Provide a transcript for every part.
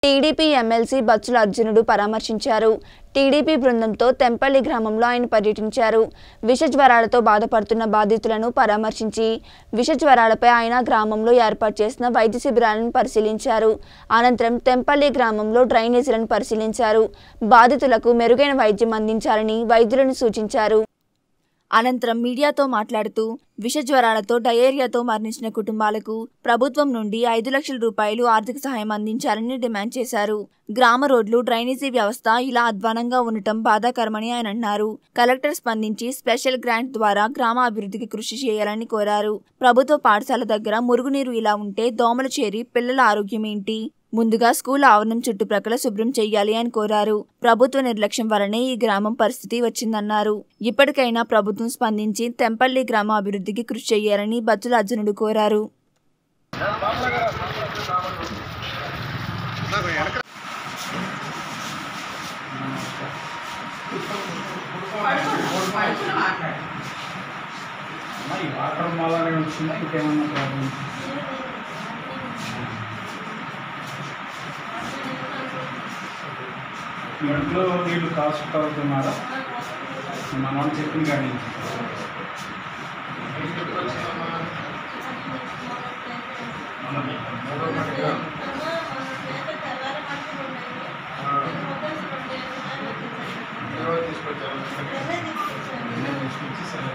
TDP MLC Bachula అర్జునుడు పరామర్శించారు TDP బృందంతో తెంపల్లి గ్రామంలో ఆయన పర్యటించారు విష జ్వరాలతో బాధపడుతున్న బాధితులను పరామర్శించి విష జ్వరాలపై ఆయన గ్రామంలో ఏర్పాటు చేసిన వైద్య శిబిరాలను పరిశీలించారు అనంతరం తెంపల్లి గ్రామంలో డ్రైనేజీలను పరిశీలించారు బాధితులకు మెరుగైన వైద్యం అందించాలని వైద్యులను సూచించారు అనంతరం మీడియాతో మాట్లాడుతూ విష జ్వరాలతో డయేరియాతో మరణించిన కుటుంబాలకు ప్రభుత్వం నుండి ఐదు లక్షల రూపాయలు ఆర్థిక సహాయం అందించాలని డిమాండ్ చేశారు గ్రామ రోడ్లు డ్రైనేజీ వ్యవస్థ ఇలా అధ్వానంగా ఉండటం బాధాకరమని ఆయన అన్నారు కలెక్టర్ స్పందించి స్పెషల్ గ్రాంట్ ద్వారా గ్రామ అభివృద్ధికి కృషి చేయాలని కోరారు ప్రభుత్వ పాఠశాల దగ్గర మురుగునీరు ఇలా ఉంటే దోమలు చేరి పిల్లల ఆరోగ్యం ఏంటి ముందుగా స్కూల్ ఆవరణం చుట్టుప్రక్కల శుభ్రం చేయాలి అని కోరారు ప్రభుత్వ నిర్లక్ష్యం వలనే ఈ గ్రామం పరిస్థితి వచ్చిందన్నారు ఇప్పటికైనా ప్రభుత్వం స్పందించి తెంపల్లి గ్రామ అభివృద్ధికి కృషి చేయాలని బచ్చుల అర్జునుడు కోరారు అమ్మా, ఈ వాటర్ మూలనే వచ్చిందా ఇంకేమన్నా ప్రాబ్లం ఇంట్లో నీళ్ళు కాసు తాగుతున్నారా మన వాళ్ళు చెప్పిన కానీ తీసుకొచ్చి సరే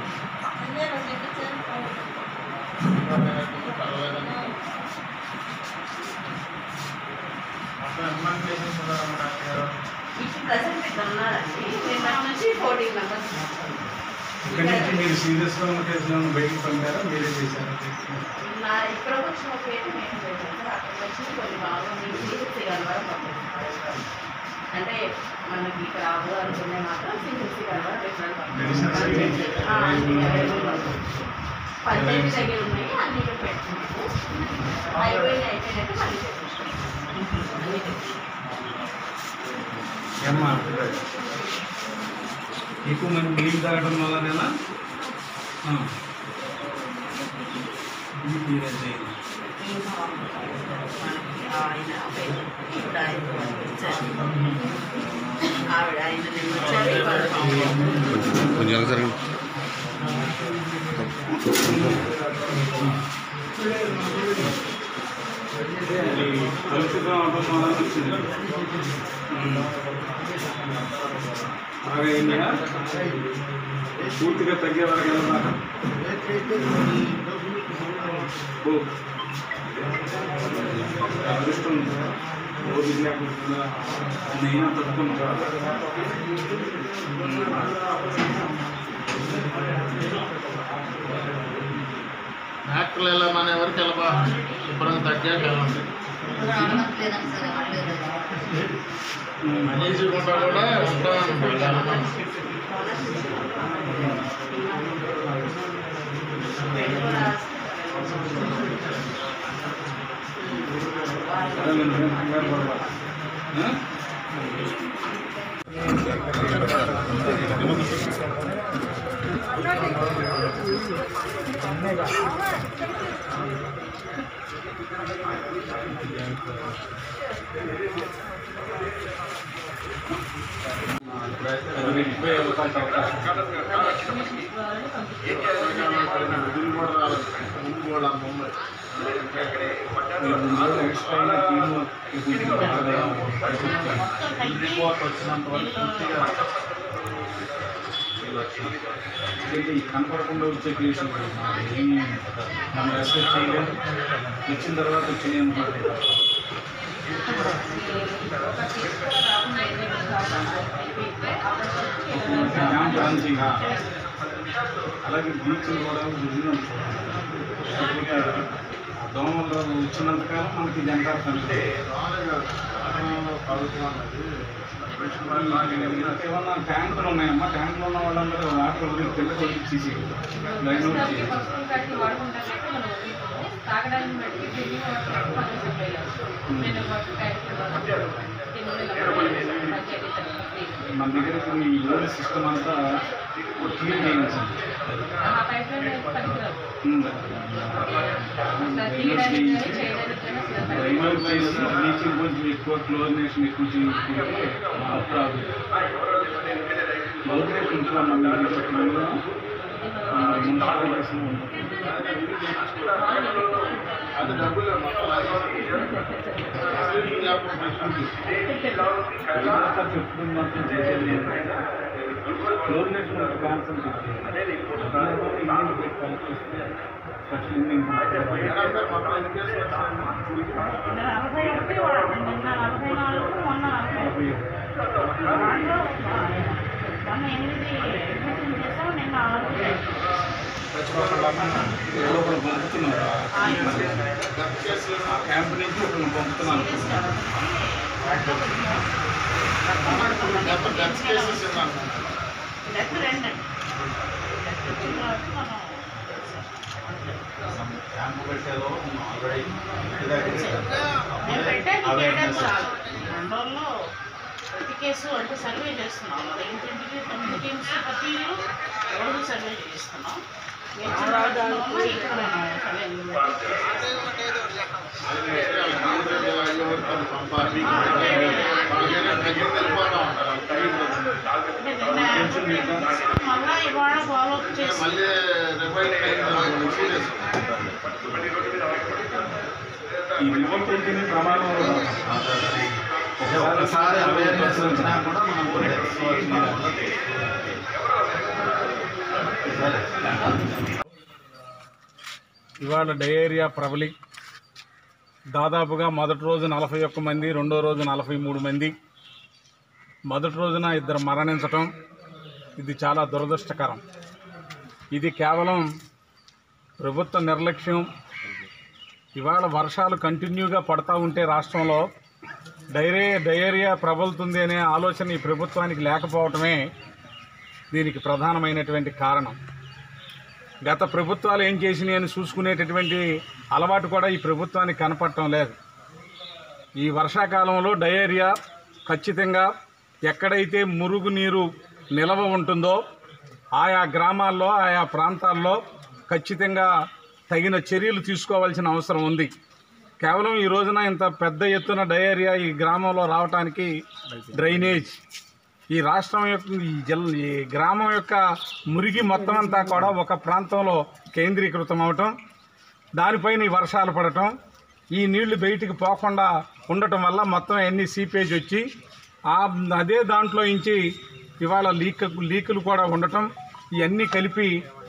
ఇప్పుడు ప్రజెంట్ ఇక్కడ ఉన్నారండి నిన్నటి నుంచి ఫోర్టీన్ మెంబర్స్ ఇక్కడి నుంచి మీరు సీరియస్గా ఉన్న కేసులో బయటకు పంపారా మీరే చేశారా నా ఇక్కడ వచ్చిన ఒక పేరు మేము చేశాం సార్ అక్కడ వచ్చి కొన్ని బాగుంది సిహెచ్సి కలవరం పంపిస్తాం అంటే మనకి ఇక్కడ అవ్వదు అనుకునే మాత్రం సిహెచ్సి కలవరం Medicines పంచాయతీ దగ్గర ఉన్నాయి అన్ని ఇక్కడ పెట్టుకున్నాము అయిపోయిన అయిపోయినట్టు మళ్ళీ చేపించుకుంటాం అన్ని తెప్పించుకుంటాం. ఏమ్మా ఎక్కువ మంది నీళ్ళు తాగడం వల్లనేనా ఆ. ఇది మీరే చేయాలి. మనకి ఆయన పేరు ఇప్పుడు ఆయన వచ్చారు ఆవిడ ఆయన నిన్న వచ్చారు ఇవాళ పంపించారు. కొంచెం ఎలా జరగండి ఇది కలుషితం అవడం వల్ల వచ్చింది బాగా అయిందా పూర్తిగా తగ్గే వరకు వెళ్దాం ఓ. అదృష్టం రోజు లేకుండా నేను తట్టుకున్నా డాక్టర్లు ఎలా మన ఎవరికి వెళ్ళబా శుభ్రంగా తగ్గాక వెళ్ళండి అనేసి కూడా కూడా ఉంటాను సరే నేను ఏం కంగారు పడవా ఆ? అది వెళ్ళిపోయే అవకాశం అవకాశం ఇది కూడా రాలేదు ముందు కూడా అమ్మమ్మ మీరు ముందు రోజులు ఎక్స్ట్రా అయినా కీమో ఇప్పుడు బాగా రిపోర్ట్ వచ్చినంత వరకు పూర్తిగా ఎందుకంటే ఈ కనపడకుండా వచ్చే కేసులు ఏమీ మనం ఎక్స్పెక్ట్ చేయలేదు వచ్చిన తర్వాత వచ్చినాయి అనుకుంటే క్యాంప్ రన్ చేయాలి. అలాగే బీచ్లు కూడా విజయం కొద్దిగా ఆ దోమలు వచ్చినంతకాలం మనకి జనతా ఏమన్నా ట్యాంకులు ఉన్నాయమ్మా ట్యాంకులు ఉన్న వాళ్ళందరూ వాటర్ వదిలి కింద కొద్దిగా తీసి లైన్ అవుట్ చేయాలి తాగడానికి బట్టి డ్రింకింగ్ వాటర్ మనం సప్లై చేస్తాం నేను వాటర్ మన దగ్గర ఇప్పుడు ఈ ఓల్డ్ సిస్టమ్ అంతా క్లీన్ చేయించాలి ఆ పైప్ లైన్ పనికిరాదు ఉందా? అసలు తీయడానికి కానీ చేయడానికి కానీ అసలు పనికి డ్రైనేజ్ చేసి బ్లీచింగ్ కొంచెం ఎక్కువ క్లోరినేషన్ ఎక్కువ చేసుకుంటే ప్రాబ్లం క్లోరినేషన్ ఇంట్లో మళ్ళీ చెప్పినప్పుడు మున్సిపాలిటీస్లో ఉంటుంది అది డబ్బులు ఇదంతా చెప్పుకుని మాత్రం చేసేది లేదు. క్లోరినేషన్ ఒక కాన్సెప్ట్ ఫస్ట్ నలభై ఒకటి వాడు నిన్న నలభై నాలుగు మొన్న నలభై దాంట్లో మొన్న ఎనిమిది అడ్మిషన్ చేసాం నిన్న ఆరు ఒకరు పంపుతున్నారు ఆ క్యాంప్ నుంచి ఒకరు పంపుతున్నారు డెత్ కేసెస్ ఉన్నాను డెత్ రెండు అండి డెత్ వచ్చిన తర్వాత మనం మేము పెట్టాక చేయడానికి రాదు రెండు రోజుల్లో ప్రతి కేసు అంటే సర్వే చేస్తున్నాం ఏంటంటే తొమ్మిది టీమ్స్ ప్రతి ఇల్లు రోజు సర్వే చేస్తున్నాం మేము చిన్న పట్టణంలో ఇక్కడ సర్వే అంటే నిన్న మళ్ళా ఇవాళ ఫాలో అప్ చేసి మళ్ళీ రివైవ్ అయింది సీరియస్ ఈ రివోల్ట్ ఇంజిన్ ప్రమాదం ఒకసారి అవేర్నెస్ వచ్చినా కూడా మనం తెలుసుకోవాల్సిన ఇవాళ డయేరియా ప్రబలి దాదాపుగా మొదటి రోజు నలభై ఒక్క మంది రెండో రోజు నలభై మూడు మంది మొదటి రోజున ఇద్దరు మరణించటం ఇది చాలా దురదృష్టకరం ఇది కేవలం ప్రభుత్వ నిర్లక్ష్యం ఇవాళ వర్షాలు కంటిన్యూగా పడతా ఉంటే రాష్ట్రంలో డైరే డయేరియా ప్రబలుతుంది అనే ఆలోచన ఈ ప్రభుత్వానికి లేకపోవటమే దీనికి ప్రధానమైనటువంటి కారణం గత ప్రభుత్వాలు ఏం చేసినాయి అని చూసుకునేటటువంటి అలవాటు కూడా ఈ ప్రభుత్వానికి కనపడటం లేదు ఈ వర్షాకాలంలో డయేరియా ఖచ్చితంగా ఎక్కడైతే మురుగునీరు నిలవ ఉంటుందో ఆయా గ్రామాల్లో ఆయా ప్రాంతాల్లో ఖచ్చితంగా తగిన చర్యలు తీసుకోవాల్సిన అవసరం ఉంది కేవలం ఈ రోజున ఇంత పెద్ద ఎత్తున డయేరియా ఈ గ్రామంలో రావటానికి డ్రైనేజ్ ఈ రాష్ట్రం యొక్క ఈ జిల్ ఈ గ్రామం యొక్క మురిగి మొత్తం అంతా కూడా ఒక ప్రాంతంలో కేంద్రీకృతం అవటం దానిపైన ఈ వర్షాలు పడటం ఈ నీళ్లు బయటికి పోకుండా ఉండటం వల్ల మొత్తం అన్ని సీపేజ్ వచ్చి ఆ అదే దాంట్లో నుంచి ఇవాళ లీక్ లీకులు కూడా ఉండటం ఇవన్నీ కలిపి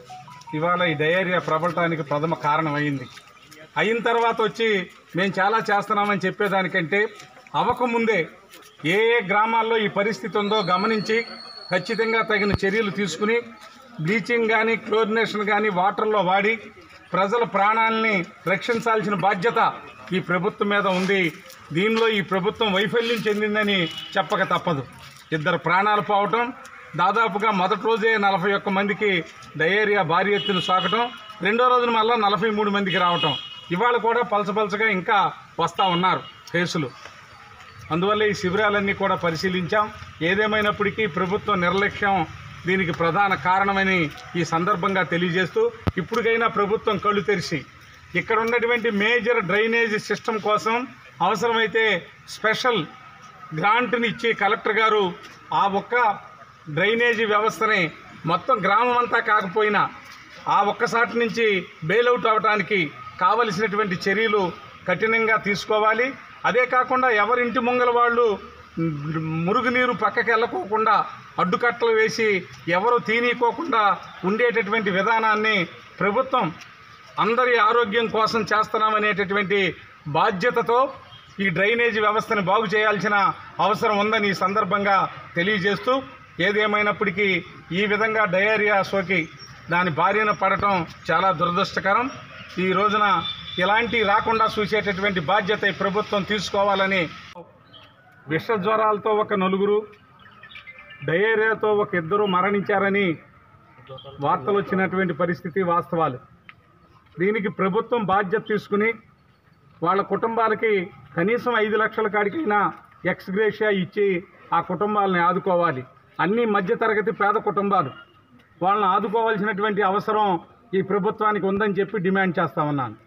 ఇవాళ ఈ డయేరియా ప్రబలటానికి ప్రథమ కారణమైంది అయిన తర్వాత వచ్చి మేము చాలా చేస్తున్నామని చెప్పేదానికంటే అవ్వకముందే ఏ ఏ గ్రామాల్లో ఈ పరిస్థితి ఉందో గమనించి ఖచ్చితంగా తగిన చర్యలు తీసుకుని బ్లీచింగ్ కానీ క్లోరినేషన్ కానీ వాటర్లో వాడి ప్రజల ప్రాణాలని రక్షించాల్సిన బాధ్యత ఈ ప్రభుత్వం మీద ఉంది దీనిలో ఈ ప్రభుత్వం వైఫల్యం చెందిందని చెప్పక తప్పదు ఇద్దరు ప్రాణాలు పోవటం దాదాపుగా మొదటి రోజే నలభై ఒక్క మందికి డయేరియా భారీ ఎత్తున సాకటం రెండో రోజున మళ్ళీ నలభై మూడు మందికి రావటం ఇవాళ కూడా పలసపలసగా ఇంకా వస్తూ ఉన్నారు కేసులు అందువల్ల ఈ శిబిరాలన్నీ కూడా పరిశీలించాం ఏదేమైనప్పటికీ ప్రభుత్వ నిర్లక్ష్యం దీనికి ప్రధాన కారణమని ఈ సందర్భంగా తెలియజేస్తూ ఇప్పటికైనా ప్రభుత్వం కళ్ళు తెరిచి ఇక్కడ ఉన్నటువంటి మేజర్ డ్రైనేజ్ సిస్టమ్ కోసం అవసరమైతే స్పెషల్ గ్రాంట్ని ఇచ్చి కలెక్టర్ గారు ఆ ఒక్క డ్రైనేజీ వ్యవస్థని మొత్తం గ్రామం అంతా కాకపోయినా ఆ ఒక్కసాటి నుంచి బెయిలౌట్ అవ్వడానికి కావలసినటువంటి చర్యలు కఠినంగా తీసుకోవాలి అదే కాకుండా ఎవరింటి ముంగల వాళ్ళు మ్, మురుగునీరు పక్కకి వెళ్ళకోకుండా అడ్డుకట్టలు వేసి ఎవరు తీనీకోకుండా ఉండేటటువంటి విధానాన్ని ప్రభుత్వం అందరి ఆరోగ్యం కోసం చేస్తున్నామనేటటువంటి బాధ్యతతో ఈ డ్రైనేజీ వ్యవస్థను బాగు చేయాల్సిన అవసరం ఉందని ఈ సందర్భంగా తెలియజేస్తూ ఏదేమైనప్పటికీ ఈ విధంగా డయేరియా సోకి దాని బారిన పడటం చాలా దురదృష్టకరం ఈ రోజున ఇలాంటి రాకుండా చూసేటటువంటి బాధ్యత ఈ ప్రభుత్వం తీసుకోవాలని విష జ్వరాలతో ఒక నలుగురు డయేరియాతో ఒక ఇద్దరు మరణించారని వార్తలు వచ్చినటువంటి పరిస్థితి వాస్తవాలు దీనికి ప్రభుత్వం బాధ్యత తీసుకుని వాళ్ళ కుటుంబాలకి కనీసం ఐదు లక్షల కాడికైనా ఎక్స్గ్రేషియా ఇచ్చి ఆ కుటుంబాలని ఆదుకోవాలి అన్ని మధ్యతరగతి పేద కుటుంబాలు వాళ్ళని ఆదుకోవాల్సినటువంటి అవసరం ఈ ప్రభుత్వానికి ఉందని చెప్పి డిమాండ్ చేస్తా ఉన్నాను